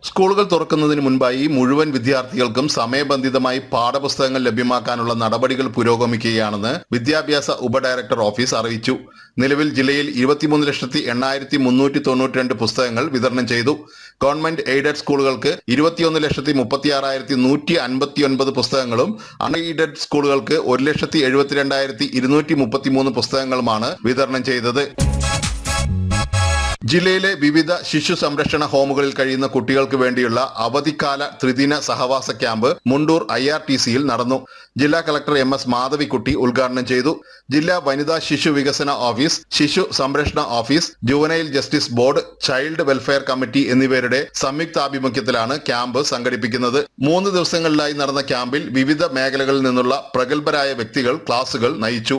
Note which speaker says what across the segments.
Speaker 1: സ്കൂളുകൾ തുറക്കുന്നതിന് മുൻപായി മുഴുവൻ വിദ്യാർത്ഥികൾക്കും സമയബന്ധിതമായി പാഠപുസ്തകങ്ങൾ ലഭ്യമാക്കാനുള്ള നടപടികൾ പുരോഗമിക്കുകയാണെന്ന് വിദ്യാഭ്യാസ ഉപഡയറക്ടർ ഓഫീസ് അറിയിച്ചു നിലവിൽ ജില്ലയിൽ ഇരുപത്തിമൂന്ന് ലക്ഷത്തി എണ്ണായിരത്തി മുന്നൂറ്റി തൊണ്ണൂറ്റി രണ്ട് പുസ്തകങ്ങൾ വിതരണം ചെയ്തു ഗവൺമെന്റ് എയ്ഡഡ് സ്കൂളുകൾക്ക് ഇരുപത്തിയൊന്ന് ലക്ഷത്തി മുപ്പത്തിയാറായിരത്തി നൂറ്റി അൻപത്തി ഒൻപത് പുസ്തകങ്ങളും അൺ എയ്ഡഡ് സ്കൂളുകൾക്ക് ഒരു ലക്ഷത്തി എഴുപത്തിരണ്ടായിരത്തി ഇരുന്നൂറ്റി മുപ്പത്തിമൂന്ന് പുസ്തകങ്ങളുമാണ് വിതരണം ചെയ്തത് ജില്ലയിലെ വിവിധ ശിശു സംരക്ഷണ ഹോമുകളിൽ കഴിയുന്ന കുട്ടികൾക്ക് വേണ്ടിയുള്ള അവധിക്കാല ത്രിദിന സഹവാസ camp Mundur I R T സിയിൽ നടന്നു ജില്ലാ കളക്ടർ എം എസ് മാധവിക്കുട്ടി ഉദ്ഘാടനം ചെയ്തു ജില്ലാ വനിതാ ശിശു വികസന ഓഫീസ് ശിശു സംരക്ഷണ office juvenile justice board child welfare committee എന്നിവരുടെ സംയുക്താഭിമുഖ്യത്തിലാണ് ക്യാമ്പ് സംഘടിപ്പിക്കുന്നത് മൂന്ന് ദിവസങ്ങളിലായി നടന്ന ക്യാമ്പിൽ വിവിധ മേഖലകളിൽ നിന്നുള്ള പ്രഗത്ഭരായ വ്യക്തികൾ ക്ലാസുകൾ നയിച്ചു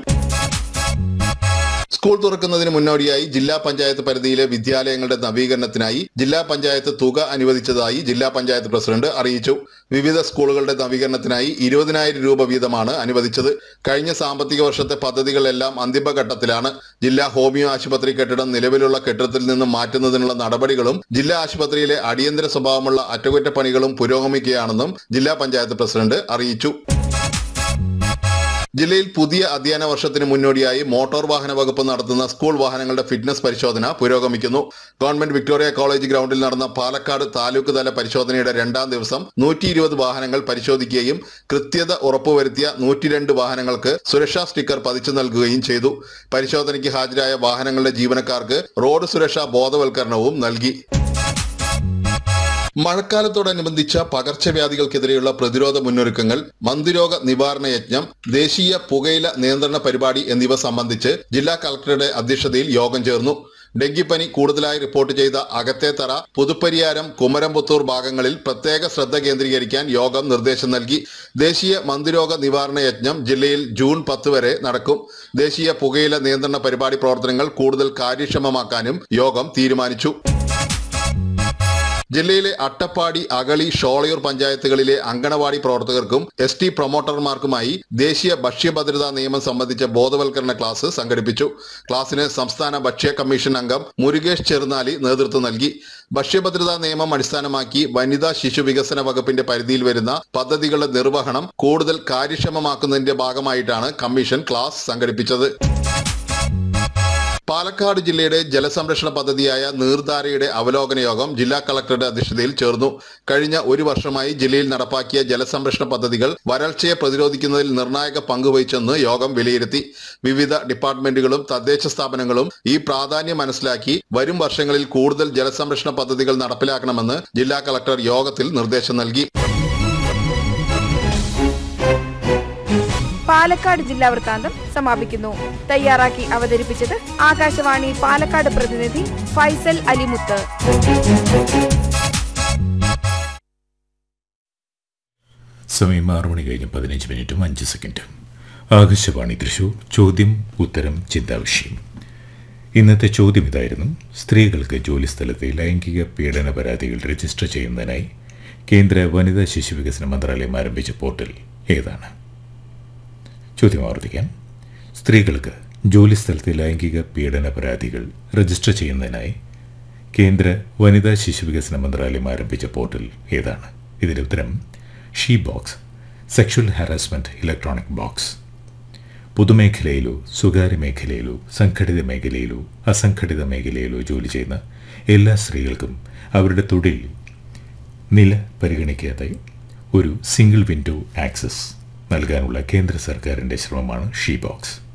Speaker 1: സ്കൂൾ തുറക്കുന്നതിന് മുന്നോടിയായി ജില്ലാ പഞ്ചായത്ത് പരിധിയിലെ വിദ്യാലയങ്ങളുടെ നവീകരണത്തിനായി ജില്ലാ പഞ്ചായത്ത് തുക അനുവദിച്ചതായി ജില്ലാ പഞ്ചായത്ത് പ്രസിഡന്റ് അറിയിച്ചു വിവിധ സ്കൂളുകളുടെ നവീകരണത്തിനായി ഇരുപതിനായിരം രൂപ വീതമാണ് അനുവദിച്ചത് കഴിഞ്ഞ സാമ്പത്തിക വർഷത്തെ പദ്ധതികളെല്ലാം അന്തിമഘട്ടത്തിലാണ് ജില്ലാ ഹോമിയോ ആശുപത്രി കെട്ടിടം നിലവിലുള്ള കെട്ടിടത്തിൽ നിന്നും മാറ്റുന്നതിനുള്ള നടപടികളും ജില്ലാ ആശുപത്രിയിലെ അടിയന്തര സ്വഭാവമുള്ള അറ്റകുറ്റപ്പണികളും പുരോഗമിക്കുകയാണെന്നും ജില്ലാ പഞ്ചായത്ത് പ്രസിഡന്റ് അറിയിച്ചു ജില്ലയിൽ പുതിയ അധ്യയന വർഷത്തിന് മുന്നോടിയായി മോട്ടോർ വാഹന വകുപ്പ് നടത്തുന്ന സ്കൂൾ വാഹനങ്ങളുടെ ഫിറ്റ്നസ് പരിശോധന പുരോഗമിക്കുന്നു ഗവൺമെന്റ് വിക്ടോറിയ കോളേജ് ഗ്രൗണ്ടിൽ നടന്ന പാലക്കാട് താലൂക്ക് തല പരിശോധനയുടെ രണ്ടാം ദിവസം നൂറ്റി ഇരുപത് വാഹനങ്ങൾ പരിശോധിക്കുകയും കൃത്യത ഉറപ്പുവരുത്തിയ നൂറ്റിരണ്ട് വാഹനങ്ങൾക്ക് സുരക്ഷാ സ്റ്റിക്കർ പതിച്ചു നൽകുകയും ചെയ്തു പരിശോധനയ്ക്ക് ഹാജരായ വാഹനങ്ങളുടെ ജീവനക്കാർക്ക് റോഡ് സുരക്ഷാ ബോധവൽക്കരണവും നൽകി മഴക്കാലത്തോടനുബന്ധിച്ച പകർച്ചവ്യാധികൾക്കെതിരെയുള്ള പ്രതിരോധ മുന്നൊരുക്കങ്ങൾ മന്ദിരോഗ നിവാരണ യജ്ഞം ദേശീയ പുകയില നിയന്ത്രണ പരിപാടി എന്നിവ സംബന്ധിച്ച് ജില്ലാ കളക്ടറുടെ അധ്യക്ഷതയിൽ യോഗം ചേർന്നു ഡെങ്കിപ്പനി കൂടുതലായി റിപ്പോർട്ട് ചെയ്ത അകത്തേത്തറ പുതുപ്പരിയാരം കുമരംപുത്തൂർ ഭാഗങ്ങളിൽ പ്രത്യേക ശ്രദ്ധ കേന്ദ്രീകരിക്കാൻ യോഗം നിർദ്ദേശം നൽകി ദേശീയ മന്ദിരോഗ നിവാരണ യജ്ഞം ജില്ലയിൽ ജൂൺ പത്ത് വരെ നടക്കും ദേശീയ പുകയില നിയന്ത്രണ പരിപാടി പ്രവർത്തനങ്ങൾ കൂടുതൽ കാര്യക്ഷമമാക്കാനും യോഗം തീരുമാനിച്ചു ജില്ലയിലെ അട്ടപ്പാടി അകളി ഷോളയൂർ പഞ്ചായത്തുകളിലെ അങ്കണവാടി പ്രവർത്തകർക്കും എസ് ടി പ്രൊമോട്ടർമാർക്കുമായി ദേശീയ ഭക്ഷ്യഭദ്രതാ നിയമം സംബന്ധിച്ച ബോധവൽക്കരണ ക്ലാസ് സംഘടിപ്പിച്ചു ക്ലാസ്സിന് സംസ്ഥാന ഭക്ഷ്യ കമ്മീഷൻ അംഗം മുരുകേഷ് ചെറുനാലി നേതൃത്വം നൽകി ഭക്ഷ്യഭദ്രതാ നിയമം അടിസ്ഥാനമാക്കി വനിതാ ശിശു വികസന വകുപ്പിന്റെ പരിധിയിൽ വരുന്ന പദ്ധതികളുടെ നിർവഹണം കൂടുതൽ കാര്യക്ഷമമാക്കുന്നതിന്റെ ഭാഗമായിട്ടാണ് കമ്മീഷൻ ക്ലാസ് സംഘടിപ്പിച്ചത് പാലക്കാട് ജില്ലയുടെ ജലസംരക്ഷണ പദ്ധതിയായ നീർധാരയുടെ അവലോകന യോഗം ജില്ലാ കളക്ടറുടെ അധ്യക്ഷതയിൽ ചേർന്നു കഴിഞ്ഞ ഒരു വർഷമായി ജില്ലയിൽ നടപ്പാക്കിയ ജലസംരക്ഷണ പദ്ധതികൾ വരൾച്ചയെ പ്രതിരോധിക്കുന്നതിൽ നിർണായക പങ്കുവഹിച്ചെന്ന് യോഗം വിലയിരുത്തി വിവിധ ഡിപ്പാർട്ട്മെന്റുകളും തദ്ദേശ സ്ഥാപനങ്ങളും ഈ പ്രാധാന്യം മനസ്സിലാക്കി വരും വർഷങ്ങളിൽ കൂടുതൽ ജലസംരക്ഷണ പദ്ധതികൾ നടപ്പിലാക്കണമെന്ന് ജില്ലാ കളക്ടർ യോഗത്തിൽ നിർദ്ദേശം നൽകി
Speaker 2: പാലക്കാട് ജില്ലാ വൃത്താന്തം സമാപിക്കുന്നു തയ്യാറാക്കി അവതരിപ്പിച്ചത് ആകാശവാണി പാലക്കാട് പ്രതിനിധി ഫൈസൽ അലിമുത്ത്
Speaker 3: സമയം ആറു മണി കഴിഞ്ഞ് പതിനഞ്ച് മിനിറ്റും അഞ്ച് സെക്കൻഡും ആകാശവാണി തൃശൂർ ചോദ്യം ഉത്തരം ചിന്താവിഷയം ഇന്നത്തെ ചോദ്യം ഇതായിരുന്നു സ്ത്രീകൾക്ക് ജോലിസ്ഥലത്തെ ലൈംഗിക പീഡന പരാതികൾ രജിസ്റ്റർ ചെയ്യുന്നതിനായി കേന്ദ്ര വനിതാ ശിശു വികസന മന്ത്രാലയം ആരംഭിച്ച പോർട്ടൽ ഏതാണ് ചോദ്യം ആവർത്തിക്കാം സ്ത്രീകൾക്ക് ജോലിസ്ഥലത്തെ ലൈംഗിക പീഡന പരാതികൾ രജിസ്റ്റർ ചെയ്യുന്നതിനായി കേന്ദ്ര വനിതാ ശിശു വികസന മന്ത്രാലയം ആരംഭിച്ച പോർട്ടൽ ഏതാണ് ഇതിന്റെ ഉത്തരം she box sexual harassment electronic box പൊതുമേഖലയിലോ സ്വകാര്യ മേഖലയിലോ സംഘടിത മേഖലയിലോ അസംഘടിത മേഖലയിലോ ജോലി ചെയ്യുന്ന എല്ലാ സ്ത്രീകൾക്കും അവരുടെ തൊഴിൽ നില പരിഗണിക്കാതെ ഒരു സിംഗിൾ വിൻഡോ ആക്സസ് നൽകാനുള്ള കേന്ദ്ര സർക്കാരിൻ്റെ ശ്രമമാണ് ഷീ ബോക്സ്